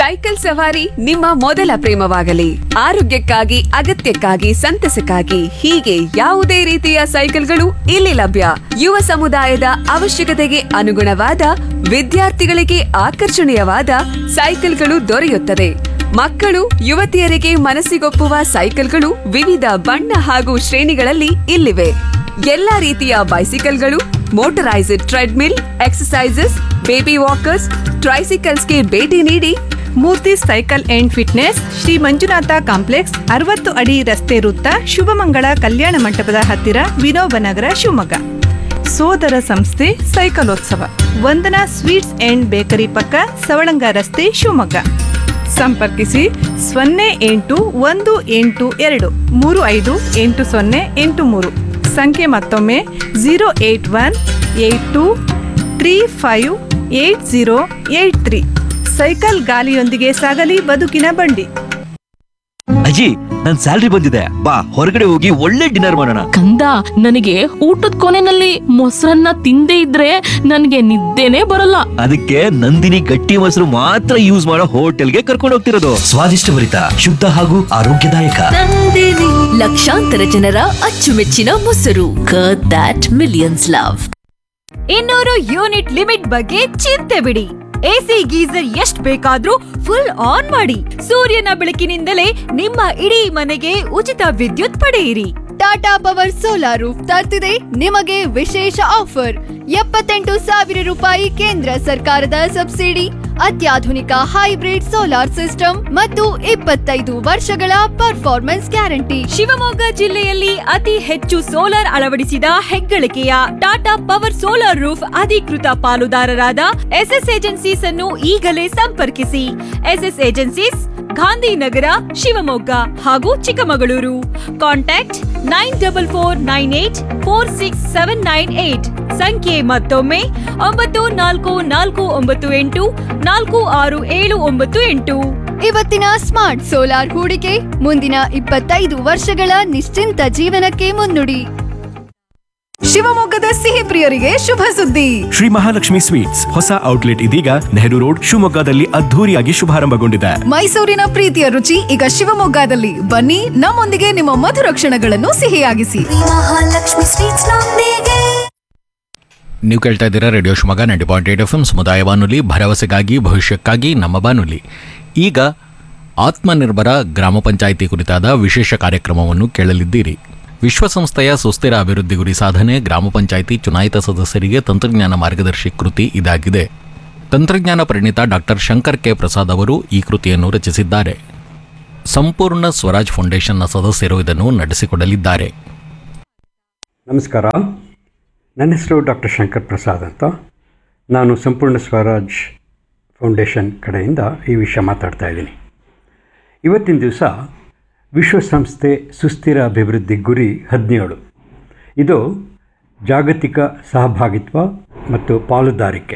cycle ಸವಾರಿ ನಿಮ್ಮ ಮೊದಲ ಪ್ರೇಮವಾಗಲಿ ಆರೋಗ್ಯಕ್ಕಾಗಿ ಅಗತ್ಯಕ್ಕಾಗಿ ಸಂತಸಕ್ಕಾಗಿ ಹೀಗೆ ಯಾವುದೇ ರೀತಿಯ ಸೈಕಲ್ಗಳು ಇಲ್ಲಿ ಲಭ್ಯ ಯುವ ಸಮುದಾಯದ ಅವಶ್ಯಕತೆಗೆ ಅನುಗುಣವಾದ ವಿದ್ಯಾರ್ಥಿಗಳಿಗೆ ಆಕರ್ಷಣೀಯವಾದ ಸೈಕಲ್ಗಳು ದೊರೆಯುತ್ತದೆ ಮಕ್ಕಳು ಯುವತಿಯರಿಗೆ ಮನಸ್ಸಿಗೊಪ್ಪುವ ಸೈಕಲ್ಗಳು ವಿವಿಧ ಬಣ್ಣ ಹಾಗೂ ಶ್ರೇಣಿಗಳಲ್ಲಿ ಇಲ್ಲಿವೆ ಎಲ್ಲಾ ರೀತಿಯ ಬೈಸಿಕಲ್ಗಳು motorised treadmill exercises baby walkers ಟ್ರೈಸಿಕಲ್ಸ್ಗೆ ಭೇಟಿ ನೀಡಿ Murthy cycle and fitness Shri Manjunatha complex ಅರವತ್ತು ಅಡಿ ರಸ್ತೆ ವೃತ್ತ ಶುಭಮಂಗಳ ಕಲ್ಯಾಣ ಮಂಟಪದ ಹತ್ತಿರ ವಿನೋಬ ನಗರ ಶಿವಮೊಗ್ಗ ಸೋದರ ಸಂಸ್ಥೆ ಸೈಕಲೋತ್ಸವ ವಂದನಾ ಸ್ವೀಟ್ಸ್ ಅಂಡ್ ಬೇಕರಿ ಪಕ್ಕ ಸವಳಂಗ ರಸ್ತೆ ಶಿವಮೊಗ್ಗ ಸಂಪರ್ಕಿಸಿ ಸೊನ್ನೆ ಎಂಟು ಒಂದು ಎಂಟು ಎರಡು ಮೂರು ಐದು ಎಂಟು ಸೊನ್ನೆ ಎಂಟು ಮೂರು ಸಂಖ್ಯೆ ಮತ್ತೊಮ್ಮೆ zero eight one eight two three five eight zero eight three cycle ಗಾಲಿಯೊಂದಿಗೆ ಸಾಗಲಿ ಬದುಕಿನ ಬಂಡಿ ಅಜ್ಜಿ ನನ್ ಸ್ಯಾಲ್ರಿ ಬಂದಿದೆ ಬಾ ಹೊರಗಡೆ ಹೋಗಿ ಒಳ್ಳೆ ಡಿನ್ನರ್ ಮಾಡೋಣ ಕಂದ ನನಗೆ ಊಟದ ಕೊನೆನಲ್ಲಿ ಮೊಸರನ್ನ ತಿಂದೇ ಇದ್ರೆ ನನಗೆ ನಿದ್ದೆನೇ ಬರಲ್ಲ ಅದಕ್ಕೆ ನಂದಿನಿ ಗಟ್ಟಿ ಮೊಸರು ಮಾತ್ರ ಯೂಸ್ ಮಾಡೋ ಹೋಟೆಲ್ಗೆ ಕರ್ಕೊಂಡು ಹೋಗ್ತಿರೋದು ಸ್ವಾದಿಷ್ಟಭರಿತ ಶುದ್ಧ ಹಾಗೂ ಆರೋಗ್ಯದಾಯಕ ಲಕ್ಷಾಂತರ ಜನರ ಅಚ್ಚುಮೆಚ್ಚಿನ ಮೊಸರು ದಟ್ ಮಿಲಿಯನ್ಸ್ ಲವ್ ಇನ್ನೂರು ಯೂನಿಟ್ ಲಿಮಿಟ್ ಬಗ್ಗೆ ಚಿಂತೆ ಬಿಡಿ ಎಸಿ ಗೀಸರ್ ಎಷ್ಟ್ ಬೇಕಾದ್ರೂ ಫುಲ್ ಆನ್ ಮಾಡಿ ಸೂರ್ಯನ ಬೆಳಕಿನಿಂದಲೇ ನಿಮ್ಮ ಇಡೀ ಮನೆಗೆ ಉಚಿತ ವಿದ್ಯುತ್ ಪಡೆಯಿರಿ ಟಾಟಾ ಪವರ್ ಸೋಲಾರ್ ರೂಫ್ ತರ್ತಿದೆ ನಿಮಗೆ ವಿಶೇಷ ಆಫರ್ ಎಪ್ಪತ್ತೆಂಟು ಸಾವಿರ ರೂಪಾಯಿ ಕೇಂದ್ರ ಸರ್ಕಾರದ ಸಬ್ಸಿಡಿ ಅತ್ಯಾಧುನಿಕ ಹೈಬ್ರಿಡ್ ಸೋಲಾರ್ ಸಿಸ್ಟಮ್ ಮತ್ತು ಇಪ್ಪತ್ತೈದು ವರ್ಷಗಳ ಪರ್ಫಾರ್ಮೆನ್ಸ್ ಗ್ಯಾರಂಟಿ ಶಿವಮೊಗ್ಗ ಜಿಲ್ಲೆಯಲ್ಲಿ ಅತಿ ಹೆಚ್ಚು ಸೋಲಾರ್ ಅಳವಡಿಸಿದ ಹೆಗ್ಗಳಿಕೆಯ ಟಾಟಾ ಪವರ್ ಸೋಲಾರ್ ರೂಫ್ ಅಧಿಕೃತ ಪಾಲುದಾರರಾದ ಎಸ್ಎಸ್ ಏಜೆನ್ಸೀಸ್ ಅನ್ನು ಈಗಲೇ ಸಂಪರ್ಕಿಸಿ ಎಸ್ಎಸ್ ಏಜೆನ್ಸೀಸ್ ಗಾಂಧಿನಗರ ಶಿವಮೊಗ್ಗ ಹಾಗೂ Chikkamagaluru contact nine double four nine eight four six seven nine eight ಸಂಖ್ಯೆ ಮತ್ತೊಮ್ಮೆ ಒಂಬತ್ತು ನಾಲ್ಕು ನಾಲ್ಕು ಒಂಬತ್ತು ಎಂಟು ನಾಲ್ಕು ಆರು ಏಳು ಒಂಬತ್ತು ಎಂಟು ಇವತ್ತಿನ ಸ್ಮಾರ್ಟ್ ಸೋಲಾರ್ ಹೂಡಿಕೆ ಮುಂದಿನ ಇಪ್ಪತ್ತೈದು ವರ್ಷಗಳ ನಿಶ್ಚಿಂತ ಜೀವನಕ್ಕೆ ಮುನ್ನುಡಿ ಶಿವಮೊಗ್ಗದ ಸಿಹಿ ಪ್ರಿಯರಿಗೆ ಶುಭ ಸುದ್ದಿ ಶ್ರೀ ಮಹಾಲಕ್ಷ್ಮಿ ಸ್ವೀಟ್ಸ್ ಹೊಸ ಔಟ್ಲೆಟ್ ಇದೀಗ ನೆಹರು ರೋಡ್ ಶಿವಮೊಗ್ಗದಲ್ಲಿ ಅದ್ಧೂರಿಯಾಗಿ ಶುಭಾರಂಭಗೊಂಡಿದೆ ಮೈಸೂರಿನ ಪ್ರೀತಿಯ ರುಚಿ ಈಗ ಶಿವಮೊಗ್ಗದಲ್ಲಿ ಬನ್ನಿ ನಮ್ಮೊಂದಿಗೆ ನಿಮ್ಮ ಮಧುರ ಕ್ಷಣಗಳನ್ನು ಸಿಹಿಯಾಗಿಸಿ ನೀವು ಕೇಳ್ತಾ ಇದ್ದೀರಾ radio Shivamogga ninety point eight F M ಸಮುದಾಯ ಬಾನುಲಿ ಭರವಸೆಗಾಗಿ ಭವಿಷ್ಯಕ್ಕಾಗಿ ನಮ್ಮ ಬಾನುಲಿ ಈಗ ಆತ್ಮನಿರ್ಭರ ಗ್ರಾಮ ಪಂಚಾಯಿತಿ ಕುರಿತಾದ ವಿಶೇಷ ಕಾರ್ಯಕ್ರಮವನ್ನು ಕೇಳಲಿದ್ದೀರಿ ವಿಶ್ವಸಂಸ್ಥೆಯ ಸುಸ್ಥಿರ ಅಭಿವೃದ್ಧಿ ಗುರಿ ಸಾಧನೆ ಗ್ರಾಮ ಪಂಚಾಯಿತಿ ಚುನಾಯಿತ ಸದಸ್ಯರಿಗೆ ತಂತ್ರಜ್ಞಾನ ಮಾರ್ಗದರ್ಶಿ ಕೃತಿ ಇದಾಗಿದೆ ತಂತ್ರಜ್ಞಾನ ಪರಿಣಿತ ಡಾಕ್ಟರ್ ಶಂಕರ್ ಕೆ ಪ್ರಸಾದ್ ಅವರು ಈ ಕೃತಿಯನ್ನು ರಚಿಸಿದ್ದಾರೆ ಸಂಪೂರ್ಣ ಸ್ವರಾಜ್ ಫೌಂಡೇಶನ್ನ ಸದಸ್ಯರು ಇದನ್ನು ನಡೆಸಿಕೊಡಲಿದ್ದಾರೆ ನಮಸ್ಕಾರ ನನ್ನ ಹೆಸರು ಡಾಕ್ಟರ್ ಶಂಕರ್ ಪ್ರಸಾದ್ ಅಂತ ನಾನು ಸಂಪೂರ್ಣ ಸ್ವರಾಜ್ ಫೌಂಡೇಶನ್ ಕಡೆಯಿಂದ ಈ ವಿಷಯ ಮಾತಾಡ್ತಾ ಇದ್ದೀನಿ ಇವತ್ತಿನ ದಿವಸ ವಿಶ್ವಸಂಸ್ಥೆ ಸುಸ್ಥಿರ ಅಭಿವೃದ್ಧಿ ಗುರಿ ಹದಿನೇಳು ಇದು ಜಾಗತಿಕ ಸಹಭಾಗಿತ್ವ ಮತ್ತು ಪಾಲುದಾರಿಕೆ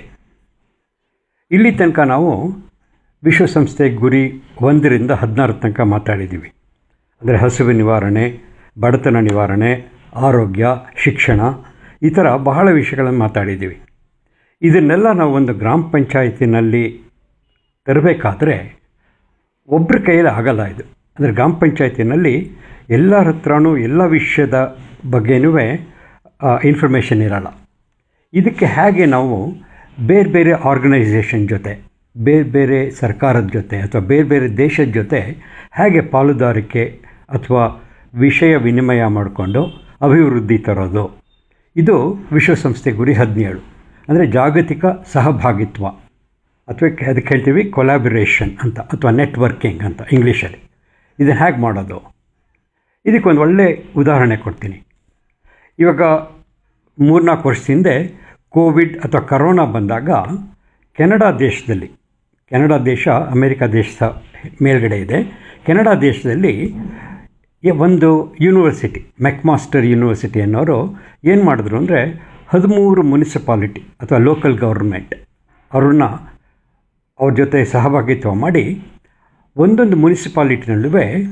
ಇಲ್ಲಿ ತನಕ ನಾವು ವಿಶ್ವಸಂಸ್ಥೆ ಗುರಿ ಒಂದರಿಂದ ಹದಿನಾರು ತನಕ ಮಾತಾಡಿದ್ದೀವಿ ಅಂದರೆ ಹಸಿವು ನಿವಾರಣೆ ಬಡತನ ನಿವಾರಣೆ ಆರೋಗ್ಯ ಶಿಕ್ಷಣ ಈ ಥರ ಬಹಳ ವಿಷಯಗಳನ್ನು ಮಾತಾಡಿದ್ದೀವಿ ಇದನ್ನೆಲ್ಲ ನಾವು ಒಂದು ಗ್ರಾಮ ಪಂಚಾಯತಿನಲ್ಲಿ ತರಬೇಕಾದ್ರೆ ಒಬ್ಬರ ಕೈಯಲ್ಲಿ ಆಗಲ್ಲ ಇದು ಅಂದರೆ ಗ್ರಾಮ ಪಂಚಾಯತಿನಲ್ಲಿ ಎಲ್ಲರ ಹತ್ರನೂ ಎಲ್ಲ ವಿಷಯದ ಬಗ್ಗೆನೂ ಇನ್ಫಾರ್ಮೇಷನ್ ಇರಲ್ಲ ಇದಕ್ಕೆ ಹೇಗೆ ನಾವು ಬೇರೆ ಬೇರೆ ಆರ್ಗನೈಸೇಷನ್ ಜೊತೆ ಬೇರೆ ಬೇರೆ ಸರ್ಕಾರದ ಜೊತೆ ಅಥವಾ ಬೇರೆ ಬೇರೆ ದೇಶದ ಜೊತೆ ಹೇಗೆ ಪಾಲುದಾರಿಕೆ ಅಥವಾ ವಿಷಯ ವಿನಿಮಯ ಮಾಡಿಕೊಂಡು ಅಭಿವೃದ್ಧಿ ತರೋದು ಇದು ವಿಶ್ವಸಂಸ್ಥೆ ಗುರಿ ಹದಿನೇಳು ಅಂದರೆ ಜಾಗತಿಕ ಸಹಭಾಗಿತ್ವ ಅಥವಾ ಕೆ- ಅದಕ್ಕೆ ಹೇಳ್ತೀವಿ ಕೊಲಾಬ್ಯುರೇಷನ್ ಅಂತ ಅಥವಾ ನೆಟ್ವರ್ಕಿಂಗ್ ಅಂತ ಇಂಗ್ಲೀಷಲ್ಲಿ ಇದನ್ನು ಹೇಗೆ ಮಾಡೋದು ಇದಕ್ಕೊಂದು ಒಳ್ಳೆ ಉದಾಹರಣೆ ಕೊಡ್ತೀನಿ ಇವಾಗ ಮೂರ್ನಾಲ್ಕು ವರ್ಷದ ಹಿಂದೆ ಕೋವಿಡ್ ಅಥವಾ ಕರೋನಾ ಬಂದಾಗ ಕೆನಡಾ ದೇಶದಲ್ಲಿ ಕೆನಡಾ ದೇಶ ಅಮೇರಿಕ ದೇಶದ ಮೇಲ್ಗಡೆ ಇದೆ ಕೆನಡಾ ದೇಶದಲ್ಲಿ ಯ- ಒಂದು ಯೂನಿವರ್ಸಿಟಿ ಮೆಕ್ಮಾಸ್ಟರ್ ಯೂನಿವರ್ಸಿಟಿ ಅನ್ನೋರು ಏನು ಮಾಡಿದ್ರು ಅಂದರೆ ಹದಿಮೂರು ಮುನಿಸಿಪಾಲಿಟಿ ಅಥವಾ ಲೋಕಲ್ ಗೌರ್ಮೆಂಟ್ ಅವ್ರನ್ನ ಅವ್ರ ಜೊತೆ ಸಹಭಾಗಿತ್ವ ಮಾಡಿ ಒಂದೊಂದು ಮುನಿಸಿಪಾಲಿಟಿನಲ್ಲೂ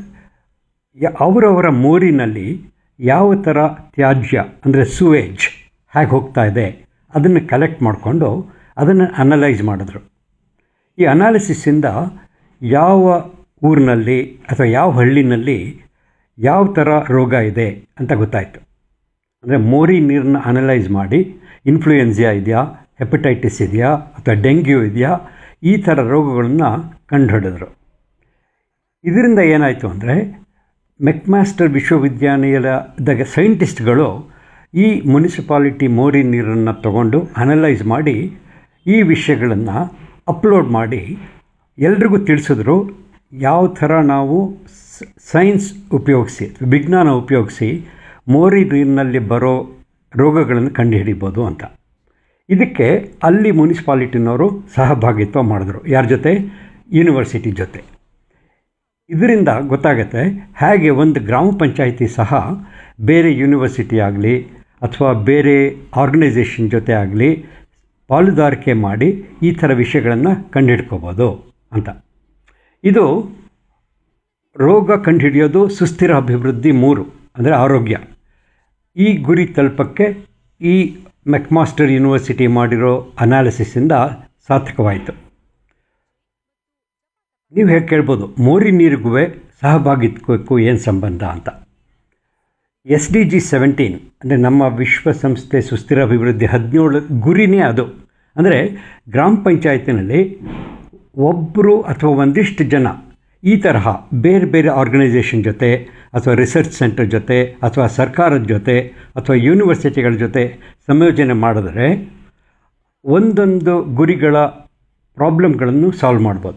ಯ- ಅವರವರ ಮೋರಿನಲ್ಲಿ ಯಾವ ಥರ ತ್ಯಾಜ್ಯ ಅಂದರೆ ಸುವೇಜ್ ಹೇಗೆ ಹೋಗ್ತಾ ಇದೆ ಅದನ್ನು ಕಲೆಕ್ಟ್ ಮಾಡಿಕೊಂಡು ಅದನ್ನು ಅನಲೈಸ್ ಮಾಡಿದ್ರು ಈ ಅನಾಲಿಸಿಸ್ಸಿಂದ ಯಾವ ಊರಿನಲ್ಲಿ ಅಥವಾ ಯಾವ ಹಳ್ಳಿನಲ್ಲಿ ಯಾವ ಥರ ರೋಗ ಇದೆ ಅಂತ ಗೊತ್ತಾಯಿತು ಅಂದರೆ ಮೋರಿ ನೀರನ್ನ ಅನಲೈಸ್ ಮಾಡಿ ಇನ್ಫ್ಲೂಯೆನ್ಸಿಯಾ ಇದೆಯಾ ಹೆಪಟೈಟಿಸ್ ಇದೆಯಾ ಅಥವಾ ಡೆಂಗ್ಯೂ ಇದೆಯಾ ಈ ಥರ ರೋಗಗಳನ್ನು ಕಂಡುಹಿಡಿದ್ರು ಇದರಿಂದ ಏನಾಯಿತು ಅಂದರೆ ಮೆಕ್ಮಾಸ್ಟರ್ ವಿಶ್ವವಿದ್ಯಾನಿಲಯದ ಸೈಂಟಿಸ್ಟ್ಗಳು ಈ ಮುನಿಸಿಪಾಲಿಟಿ ಮೋರಿ ನೀರನ್ನು ತಗೊಂಡು ಅನಲೈಸ್ ಮಾಡಿ ಈ ವಿಷಯಗಳನ್ನು ಅಪ್ಲೋಡ್ ಮಾಡಿ ಎಲ್ರಿಗೂ ತಿಳಿಸಿದ್ರು ಯಾವ ಥರ ನಾವು ಸೈನ್ಸ್ ಉಪಯೋಗಿಸಿ ವಿಜ್ಞಾನ ಉಪಯೋಗಿಸಿ ಮೋರಿ ನೀರಿನಲ್ಲಿ ಬರೋ ರೋಗಗಳನ್ನು ಕಂಡುಹಿಡಿಬೋದು ಅಂತ ಇದಕ್ಕೆ ಅಲ್ಲಿ ಮುನಿಸಿಪಾಲಿಟಿನವರು ಸಹಭಾಗಿತ್ವ ಮಾಡಿದ್ರು ಯಾರ ಜೊತೆ ಯೂನಿವರ್ಸಿಟಿ ಜೊತೆ ಇದರಿಂದ ಗೊತ್ತಾಗುತ್ತೆ ಹೇಗೆ ಒಂದು ಗ್ರಾಮ ಪಂಚಾಯಿತಿ ಸಹ ಬೇರೆ ಯೂನಿವರ್ಸಿಟಿ ಆಗಲಿ ಅಥವಾ ಬೇರೆ ಆರ್ಗನೈಸೇಷನ್ ಜೊತೆ ಆಗಲಿ ಪಾಲುದಾರಿಕೆ ಮಾಡಿ ಈ ಥರ ವಿಷಯಗಳನ್ನು ಕಂಡುಹಿಡ್ಕೋಬೋದು ಅಂತ ಇದು ರೋಗ ಕಂಡುಹಿಡಿಯೋದು ಸುಸ್ಥಿರ ಅಭಿವೃದ್ಧಿ ಮೂರು ಅಂದರೆ ಆರೋಗ್ಯ ಈ ಗುರಿ ತಲುಪಕ್ಕೆ ಈ ಮೆಕ್ಮಾಸ್ಟರ್ ಯೂನಿವರ್ಸಿಟಿ ಮಾಡಿರೋ ಅನಾಲಿಸಿಸಿಂದ ಸಾರ್ಥಕವಾಯಿತು ನೀವು ಹೇಗೆ ಕೇಳ್ಬೋದು ಮೋರಿ ನೀರಿಗೂ ಸಹಭಾಗಿತ್ವಕ್ಕೂ ಏನು ಸಂಬಂಧ ಅಂತ ಎಸ್ ಡಿ ಜಿ ಸೆವೆಂಟೀನ್ ಅಂದರೆ ನಮ್ಮ ವಿಶ್ವಸಂಸ್ಥೆ ಸುಸ್ಥಿರ ಅಭಿವೃದ್ಧಿ ಹದಿನೇಳು ಗುರಿನೇ ಅದು ಅಂದರೆ ಗ್ರಾಮ ಪಂಚಾಯತಿನಲ್ಲಿ ಒಬ್ಬರು ಅಥವಾ ಒಂದಿಷ್ಟು ಜನ ಈ ತರಹ ಬೇರೆ ಬೇರೆ ಆರ್ಗನೈಸೇಷನ್ ಜೊತೆ ಅಥವಾ ರಿಸರ್ಚ್ ಸೆಂಟರ್ ಜೊತೆ ಅಥವಾ ಸರ್ಕಾರದ ಜೊತೆ ಅಥವಾ ಯೂನಿವರ್ಸಿಟಿಗಳ ಜೊತೆ ಸಂಯೋಜನೆ ಮಾಡಿದ್ರೆ ಒಂದೊಂದು ಗುರಿಗಳ ಪ್ರಾಬ್ಲಮ್ಗಳನ್ನು ಸಾಲ್ವ್ ಮಾಡ್ಬೋದು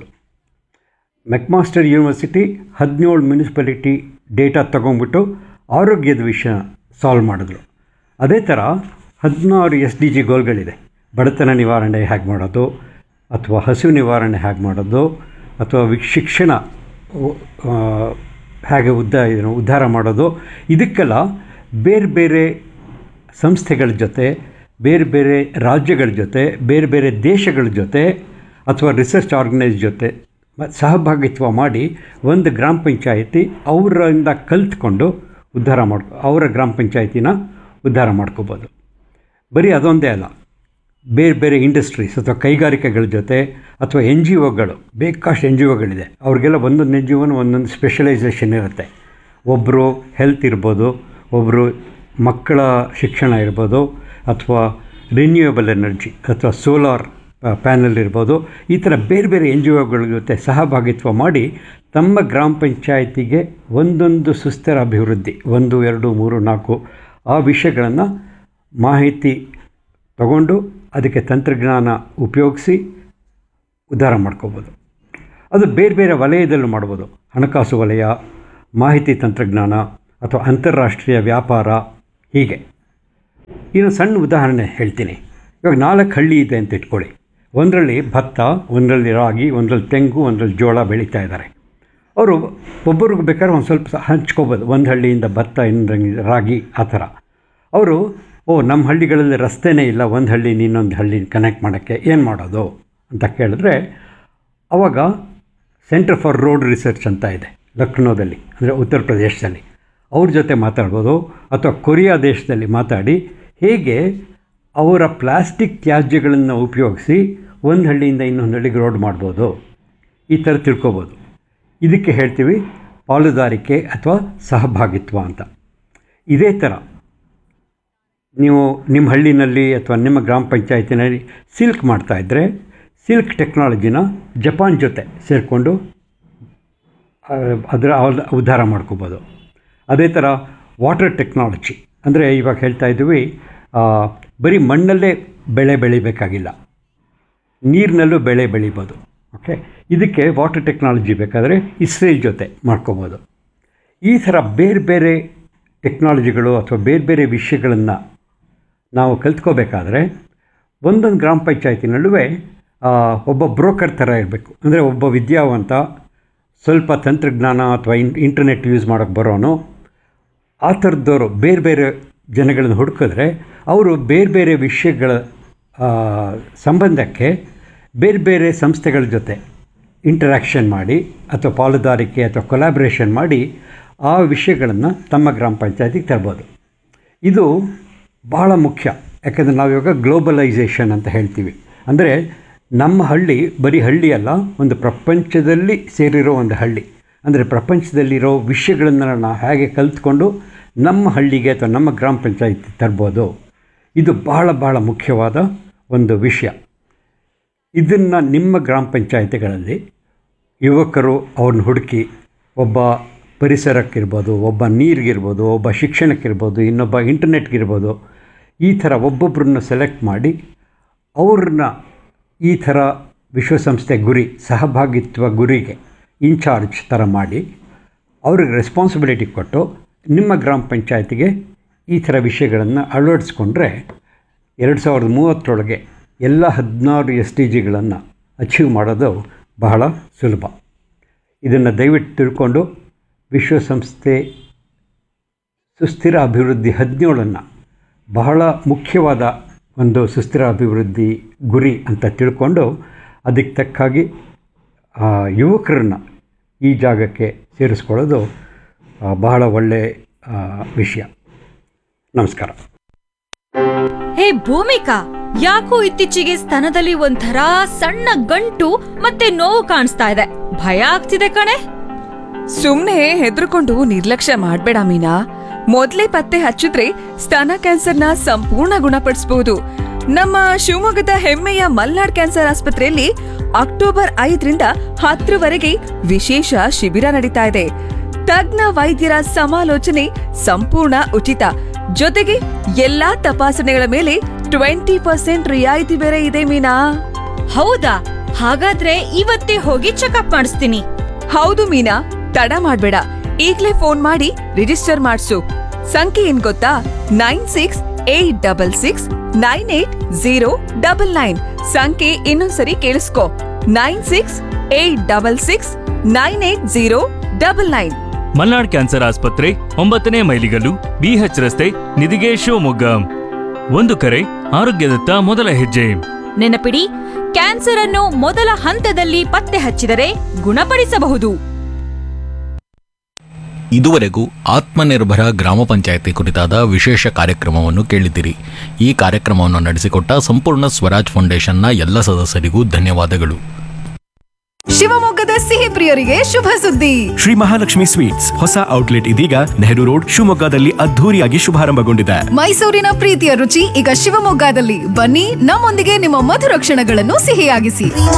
ಮೆಕ್ಮಾಸ್ಟರ್ ಯೂನಿವರ್ಸಿಟಿ ಹದಿನೇಳು ಮುನ್ಸಿಪಾಲಿಟಿ ಡೇಟಾ ತೊಗೊಂಡ್ಬಿಟ್ಟು ಆರೋಗ್ಯದ ವಿಷಯ ಸಾಲ್ವ್ ಮಾಡಿದ್ರು ಅದೇ ಥರ ಹದಿನಾರು ಎಸ್ ಡಿ ಜಿ ಗೋಲ್ಗಳಿದೆ ಬಡತನ ನಿವಾರಣೆ ಹೇಗೆ ಮಾಡೋದು ಅಥವಾ ಹಸಿವು ನಿವಾರಣೆ ಹೇಗೆ ಮಾಡೋದು ಅಥವಾ ವಿ ಶಿಕ್ಷಣ ಆ, ಹೇಗೆ ಉದ್ದ ಇದನ್ನು ಉದ್ಧಾರ ಮಾಡೋದು ಇದಕ್ಕೆಲ್ಲ ಬೇರೆ ಬೇರೆ ಸಂಸ್ಥೆಗಳ ಜೊತೆ ಬೇರೆ ಬೇರೆ ರಾಜ್ಯಗಳ ಜೊತೆ ಬೇರೆ ಬೇರೆ ದೇಶಗಳ ಜೊತೆ ಅಥವಾ ರಿಸರ್ಚ್ ಆರ್ಗನೈಸ್ ಜೊತೆ ಮ- ಸಹಭಾಗಿತ್ವ ಮಾಡಿ ಒಂದು ಗ್ರಾಮ ಪಂಚಾಯಿತಿ ಅವರಿಂದ ಕಲ್ತ್ಕೊಂಡು ಉದ್ಧಾರ ಮಾಡ್ಕೊ ಅವರ ಗ್ರಾಮ ಪಂಚಾಯತಿನ ಉದ್ಧಾರ ಮಾಡ್ಕೋಬೋದು ಬರೀ ಅದೊಂದೇ ಅಲ್ಲ ಬೇರೆ ಬೇರೆ ಇಂಡಸ್ಟ್ರೀಸ್ ಅಥವಾ ಕೈಗಾರಿಕೆಗಳ ಜೊತೆ ಅಥವಾ ಎನ್ ಜಿ ಒಗಳು ಬೇಕಾಷ್ಟು ಎನ್ ಜಿ ಒಗಳಿದೆ ಅವ್ರಿಗೆಲ್ಲ ಒಂದೊಂದು ಎನ್ ಜಿ ಒನ ಒಂದೊಂದು ಸ್ಪೆಷಲೈಸೇಷನ್ ಇರುತ್ತೆ ಒಬ್ಬರು ಹೆಲ್ತ್ ಇರ್ಬೋದು ಒಬ್ಬರು ಮಕ್ಕಳ ಶಿಕ್ಷಣ ಇರ್ಬೋದು ಅಥವಾ ರಿನ್ಯೂಯಬಲ್ ಎನರ್ಜಿ ಅಥವಾ ಸೋಲಾರ್ ಪ್ಯಾನಲ್ ಇರ್ಬೋದು ಈ ಥರ ಬೇರೆ ಬೇರೆ ಎನ್ ಜಿ ಒಗಳ ಜೊತೆ ಸಹಭಾಗಿತ್ವ ಮಾಡಿ ತಮ್ಮ ಗ್ರಾಮ ಪಂಚಾಯತಿಗೆ ಒಂದೊಂದು ಸುಸ್ಥಿರ ಅಭಿವೃದ್ಧಿ ಒಂದು ಎರಡು ಮೂರು ನಾಲ್ಕು ಆ ವಿಷಯಗಳನ್ನು ಮಾಹಿತಿ ತಗೊಂಡು ಅದಕ್ಕೆ ತಂತ್ರಜ್ಞಾನ ಉಪಯೋಗಿಸಿ ಉದ್ಧಾರ ಮಾಡ್ಕೋಬೋದು ಅದು ಬೇರೆ ಬೇರೆ ವಲಯದಲ್ಲೂ ಮಾಡ್ಬೋದು ಹಣಕಾಸು ವಲಯ ಮಾಹಿತಿ ತಂತ್ರಜ್ಞಾನ ಅಥವಾ ಅಂತಾರಾಷ್ಟ್ರೀಯ ವ್ಯಾಪಾರ ಹೀಗೆ ಇನ್ನು ಸಣ್ಣ ಉದಾಹರಣೆ ಹೇಳ್ತೀನಿ ಇವಾಗ ನಾಲ್ಕು ಹಳ್ಳಿ ಇದೆ ಅಂತ ಇಟ್ಕೊಳ್ಳಿ ಒಂದರಲ್ಲಿ ಭತ್ತ ಒಂದರಲ್ಲಿ ರಾಗಿ ಒಂದರಲ್ಲಿ ತೆಂಗು ಒಂದರಲ್ಲಿ ಜೋಳ ಬೆಳೀತಾ ಇದ್ದಾರೆ ಅವರು ಒಬ್ಬರಿಗೆ ಬೇಕಾದ್ರೆ ಒಂದು ಸ್ವಲ್ಪ ಸ- ಹಂಚ್ಕೋಬೋದು ಒಂದು ಹಳ್ಳಿಯಿಂದ ಭತ್ತ ಇನ್ನೊಂದು ರಾಗಿ ಆ ಥರ ಅವರು ಓ ನಮ್ಮ ಹಳ್ಳಿಗಳಲ್ಲಿ ರಸ್ತೆನೇ ಇಲ್ಲ ಒಂದು ಹಳ್ಳಿ ಇನ್ನೊಂದು ಹಳ್ಳಿ ಕನೆಕ್ಟ್ ಮಾಡೋಕ್ಕೆ ಏನು ಮಾಡೋದು ಅಂತ ಕೇಳಿದ್ರೆ ಆವಾಗ ಸೆಂಟರ್ ಫಾರ್ ರೋಡ್ ರಿಸರ್ಚ್ ಅಂತ ಇದೆ ಲಕ್ನೋದಲ್ಲಿ ಅಂದರೆ ಉತ್ತರ ಪ್ರದೇಶದಲ್ಲಿ ಅವ್ರ ಜೊತೆ ಮಾತಾಡ್ಬೋದು ಅಥವಾ ಕೊರಿಯಾ ದೇಶದಲ್ಲಿ ಮಾತಾಡಿ ಹೇಗೆ ಅವರ ಪ್ಲಾಸ್ಟಿಕ್ ತ್ಯಾಜ್ಯಗಳನ್ನು ಉಪಯೋಗಿಸಿ ಒಂದು ಹಳ್ಳಿಯಿಂದ ಇನ್ನೊಂದು ಹಳ್ಳಿಗೆ ರೋಡ್ ಮಾಡ್ಬೋದು ಈ ಥರ ತಿಳ್ಕೊಬೋದು ಇದಕ್ಕೆ ಹೇಳ್ತೀವಿ ಪಾಲುದಾರಿಕೆ ಅಥವಾ ಸಹಭಾಗಿತ್ವ ಅಂತ ಇದೇ ಥರ ನೀವು ನಿಮ್ಮ ಹಳ್ಳಿನಲ್ಲಿ ಅಥವಾ ನಿಮ್ಮ ಗ್ರಾಮ ಪಂಚಾಯತಿನಲ್ಲಿ ಸಿಲ್ಕ್ ಮಾಡ್ತಾಯಿದ್ರೆ ಸಿಲ್ಕ್ ಟೆಕ್ನಾಲಜಿನ ಜಪಾನ್ ಜೊತೆ ಸೇರಿಕೊಂಡು ಅದರ ಅವ್ರ ಉದ್ಧಾರ ಮಾಡ್ಕೋಬೋದು ಅದೇ ಥರ ವಾಟರ್ ಟೆಕ್ನಾಲಜಿ ಅಂದರೆ ಇವಾಗ ಹೇಳ್ತಾ ಇದ್ದೀವಿ ಆ, ಬರೀ ಮಣ್ಣಲ್ಲೇ ಬೆಳೆ ಬೆಳಿಬೇಕಾಗಿಲ್ಲ ನೀರಿನಲ್ಲೂ ಬೆಳೆ ಬೆಳಿಬೋದು ಓಕೆ ಇದಕ್ಕೆ ವಾಟರ್ ಟೆಕ್ನಾಲಜಿ ಬೇಕಾದರೆ ಇಸ್ರೇಲ್ ಜೊತೆ ಮಾಡ್ಕೋಬೋದು ಈ ಥರ ಬೇರೆ ಬೇರೆ ಟೆಕ್ನಾಲಜಿಗಳು ಅಥವಾ ಬೇರೆ ಬೇರೆ ವಿಷಯಗಳನ್ನು ನಾವು ಕಲ್ತ್ಕೋಬೇಕಾದ್ರೆ ಒಂದೊಂದು ಗ್ರಾಮ ಪಂಚಾಯತಿನಲ್ಲೂ ಒಬ್ಬ ಬ್ರೋಕರ್ ಥರ ಇರಬೇಕು ಅಂದರೆ ಒಬ್ಬ ವಿದ್ಯಾವಂತ ಸ್ವಲ್ಪ ತಂತ್ರಜ್ಞಾನ ಅಥವಾ ಇನ್ ಇಂಟರ್ನೆಟ್ ಯೂಸ್ ಮಾಡೋಕ್ಕೆ ಬರೋನು ಆ ಥರದ್ದವರು ಬೇರೆ ಬೇರೆ ಜನಗಳನ್ನು ಹುಡುಕಿದ್ರೆ ಅವರು ಬೇರೆ ಬೇರೆ ವಿಷಯಗಳ ಆ, ಸಂಬಂಧಕ್ಕೆ ಬೇರೆ ಬೇರೆ ಸಂಸ್ಥೆಗಳ ಜೊತೆ ಇಂಟರಾಕ್ಷನ್ ಮಾಡಿ ಅಥವಾ ಪಾಲುದಾರಿಕೆ ಅಥವಾ ಕೊಲಾಬ್ರೇಷನ್ ಮಾಡಿ ಆ ವಿಷಯಗಳನ್ನು ತಮ್ಮ ಗ್ರಾಮ ಪಂಚಾಯತಿಗೆ ತರ್ಬೋದು ಇದು ಬಹಳ ಮುಖ್ಯ ಯಾಕಂದರೆ ನಾವು ಇವಾಗ ಗ್ಲೋಬಲೈಸೇಷನ್ ಅಂತ ಹೇಳ್ತೀವಿ ಅಂದರೆ ನಮ್ಮ ಹಳ್ಳಿ ಬರೀ ಹಳ್ಳಿ ಅಲ್ಲ ಒಂದು ಪ್ರಪಂಚದಲ್ಲಿ ಸೇರಿರೋ ಒಂದು ಹಳ್ಳಿ ಅಂದರೆ ಪ್ರಪಂಚದಲ್ಲಿರೋ ವಿಷಯಗಳನ್ನು ನಾವು ಹೇಗೆ ಕಲಿತ್ಕೊಂಡು ನಮ್ಮ ಹಳ್ಳಿಗೆ ಅಥವಾ ನಮ್ಮ ಗ್ರಾಮ ಪಂಚಾಯತಿ ತರ್ಬೋದು ಇದು ಬಹಳ ಬಹಳ ಮುಖ್ಯವಾದ ಒಂದು ವಿಷಯ ಇದನ್ನು ನಿಮ್ಮ ಗ್ರಾಮ ಪಂಚಾಯತಿಗಳಲ್ಲಿ ಯುವಕರು ಅವ್ರನ್ನ ಹುಡುಕಿ ಒಬ್ಬ ಪರಿಸರಕ್ಕಿರ್ಬೋದು ಒಬ್ಬ ನೀರಿಗಿರ್ಬೋದು ಒಬ್ಬ ಶಿಕ್ಷಣಕ್ಕಿರ್ಬೋದು ಇನ್ನೊಬ್ಬ ಇಂಟರ್ನೆಟ್ಗಿರ್ಬೋದು ಈ ಥರ ಒಬ್ಬೊಬ್ಬರನ್ನ ಸೆಲೆಕ್ಟ್ ಮಾಡಿ ಅವ್ರನ್ನ ಈ ಥರ ವಿಶ್ವಸಂಸ್ಥೆ ಗುರಿ ಸಹಭಾಗಿತ್ವ ಗುರಿಗೆ ಇನ್ಚಾರ್ಜ್ ಥರ ಮಾಡಿ ಅವ್ರಿಗೆ ರೆಸ್ಪಾನ್ಸಿಬಿಲಿಟಿ ಕೊಟ್ಟು ನಿಮ್ಮ ಗ್ರಾಮ ಪಂಚಾಯತಿಗೆ ಈ ಥರ ವಿಷಯಗಳನ್ನು ಅಳವಡಿಸ್ಕೊಂಡ್ರೆ ಎರಡು ಸಾವಿರದ ಮೂವತ್ತರೊಳಗೆ ಎಲ್ಲ ಹದಿನಾರು ಎಸ್ ಟಿ ಜಿಗಳನ್ನು ಅಚೀವ್ ಮಾಡೋದು ಬಹಳ ಸುಲಭ ಇದನ್ನು ದಯವಿಟ್ಟು ತಿಳ್ಕೊಂಡು ವಿಶ್ವಸಂಸ್ಥೆ ಸುಸ್ಥಿರ ಅಭಿವೃದ್ಧಿ ಹದಿನೇಳನ್ನು ಬಹಳ ಮುಖ್ಯವಾದ ಒಂದು ಸುಸ್ಥಿರ ಅಭಿವೃದ್ಧಿ ಗುರಿ ಅಂತ ತಿಳ್ಕೊಂಡು ಅದಕ್ಕೆ ತಕ್ಕಾಗಿ ಆ, ಯುವಕರನ್ನ ಈ ಜಾಗಕ್ಕೆ ಸೇರಿಸ್ಕೊಳ್ಳೋದು ಆ, ಬಹಳ ಒಳ್ಳೆಯ ಆ, ವಿಷಯ ನಮಸ್ಕಾರ ಹೇ ಭೂಮಿಕಾ ಯಾಕೋ ಇತ್ತೀಚೆಗೆ ಸ್ತನದಲ್ಲಿ ಒಂಥರ ಸಣ್ಣ ಗಂಟು ಮತ್ತೆ ನೋವು ಕಾಣಿಸ್ತಾ ಇದೆ ಭಯ ಆಗ್ತಿದೆ ಕಣೆ ಸುಮ್ನೆ ಹೆದರ್ಕೊಂಡು ನಿರ್ಲಕ್ಷ್ಯ ಮಾಡ್ಬೇಡ ಮೀನಾ ಮೊದ್ಲೇ ಪತ್ತೆ ಹಚ್ಚಿದ್ರೆ ಸ್ತನ ಕ್ಯಾನ್ಸರ್ನ ಸಂಪೂರ್ಣ ಗುಣಪಡಿಸಬಹುದು ನಮ್ಮ ಶಿವಮೊಗ್ಗದ ಹೆಮ್ಮೆಯ ಮಲ್ನಾಡ್ ಕ್ಯಾನ್ಸರ್ ಆಸ್ಪತ್ರೆಯಲ್ಲಿ ಅಕ್ಟೋಬರ್ ಐದರಿಂದ ಹತ್ತರವರೆಗೆ ವಿಶೇಷ ಶಿಬಿರ ನಡೀತಾ ಇದೆ ತಜ್ಞ ವೈದ್ಯರ ಸಮಾಲೋಚನೆ ಸಂಪೂರ್ಣ ಉಚಿತ ಜೊತೆಗೆ ಎಲ್ಲಾ ತಪಾಸಣೆಗಳ ಮೇಲೆ ಟ್ವೆಂಟಿ ಪರ್ಸೆಂಟ್ ರಿಯಾಯಿತಿ ಬೇರೆ ಇದೆ ಮೀನಾ ಹೌದಾ ಹಾಗಾದ್ರೆ ಇವತ್ತೇ ಹೋಗಿ ಚೆಕಪ್ ಮಾಡಿಸ್ತೀನಿ ಹೌದು ಮೀನಾ ತಡ ಮಾಡ್ಬೇಡ ಈಗ್ಲೇ ಫೋನ್ ಮಾಡಿ ರಿಜಿಸ್ಟರ್ ಮಾಡ್ಸು ಸಂಖ್ಯೆ ಏನ್ ಗೊತ್ತಾ nine six eight double six nine eight zero double nine ಸಂಖ್ಯೆ ಇನ್ನೊಂದ್ಸರಿ ಕೇಳಿಸ್ಕೊ nine six eight double six nine eight zero double nine Malnad cancer ಆಸ್ಪತ್ರೆ ಒಂಬತ್ತನೇ ಮೈಲಿಗಲ್ಲು ಬಿಎಚ್ ರಸ್ತೆ ನಿಧಿಗೆ ಶಿವಮೊಗ್ಗ ಒಂದು ಕರೆ ಆರೋಗ್ಯದತ್ತ ಮೊದಲ ಹೆಜ್ಜೆ ನೆನಪಿಡಿ ಕ್ಯಾನ್ಸರ್ ಅನ್ನು ಮೊದಲ ಹಂತದಲ್ಲಿ ಪತ್ತೆ ಹಚ್ಚಿದರೆ ಗುಣಪಡಿಸಬಹುದು ಇದುವರೆಗೂ ಆತ್ಮನಿರ್ಭರ ಗ್ರಾಮ ಪಂಚಾಯತಿ ಕುರಿತಾದ ವಿಶೇಷ ಕಾರ್ಯಕ್ರಮವನ್ನು ಕೇಳಿದಿರಿ ಈ ಕಾರ್ಯಕ್ರಮವನ್ನು ನಡೆಸಿಕೊಟ್ಟ ಸಂಪೂರ್ಣ ಸ್ವರಾಜ್ ಫೌಂಡೇಶನ್ನ ಎಲ್ಲ ಸದಸ್ಯರಿಗೂ ಧನ್ಯವಾದಗಳು ಶಿವಮೊಗ್ಗದ ಸಿಹಿ ಪ್ರಿಯರಿಗೆ ಶುಭ ಸುದ್ದಿ ಶ್ರೀ ಮಹಾಲಕ್ಷ್ಮಿ ಸ್ವೀಟ್ಸ್ ಹೊಸ ಔಟ್ಲೆಟ್ ಇದೀಗ ನೆಹರು ರೋಡ್ ಶಿವಮೊಗ್ಗದಲ್ಲಿ ಅದ್ಧೂರಿಯಾಗಿ ಶುಭಾರಂಭಗೊಂಡಿದೆ ಮೈಸೂರಿನ ಪ್ರೀತಿಯ ರುಚಿ ಈಗ ಶಿವಮೊಗ್ಗದಲ್ಲಿ ಬನ್ನಿ ನಮ್ಮೊಂದಿಗೆ ನಿಮ್ಮ ಮಧುರ ಕ್ಷಣಗಳನ್ನು ಸಿಹಿಯಾಗಿಸಿ